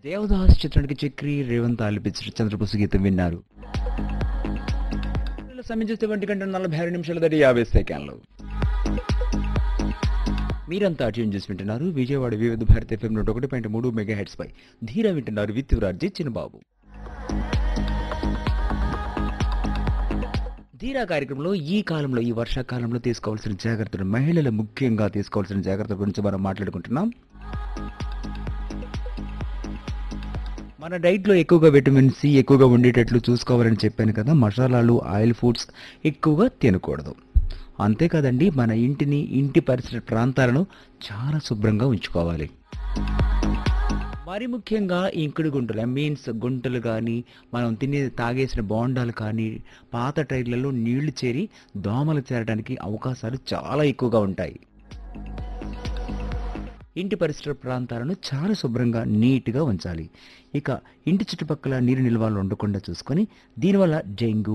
దేవదాస్ చిత్రానికి చక్రి రేవంత్ ఆలపించిన చంద్రబోసు గీతం విన్నారు సమయం చూస్తే ఒంటి గంట నలభై ఆరు నిమిషాల దాటి యాభై సెకండ్లు మీరంతా ట్యూన్ చేసి వింటున్నారు విజయవాడ వివిధ భారత ఎఫ్ఎం నూట ఒకటి పాయింట్ మూడు మెగా హెడ్స్ పై ధీరా వింటున్నారు విత్ రాజీ చిన్నబాబు ధీరా కార్యక్రమంలో ఈ కాలంలో ఈ వర్షాకాలంలో తీసుకోవాల్సిన జాగ్రత్తలు మహిళలు ముఖ్యంగా తీసుకోవాల్సిన జాగ్రత్తల గురించి మనం మాట్లాడుకుంటున్నాం మన డైట్లో ఎక్కువగా విటమిన్ సి ఎక్కువగా ఉండేటట్లు చూసుకోవాలని చెప్పాను కదా మసాలాలు ఆయిల్ ఫుడ్స్ ఎక్కువగా తినకూడదు అంతేకాదండి మన ఇంటిని ఇంటి పరిసర ప్రాంతాలను చాలా శుభ్రంగా ఉంచుకోవాలి మరి ముఖ్యంగా ఇంకుడు గుంటలు మీన్స్ గుంటలు కానీ మనం తినే తాగేసిన బోండాలు కానీ పాత టైర్లలో నీళ్లు చేరి దోమలు చేరడానికి అవకాశాలు చాలా ఎక్కువగా ఉంటాయి ఇంటి పరిసర ప్రాంతాలను చాలా శుభ్రంగా నీట్గా ఉంచాలి ఇక ఇంటి చుట్టుపక్కల నీరు నిల్వలు ఉండకుండా చూసుకొని దీనివల్ల డెంగ్యూ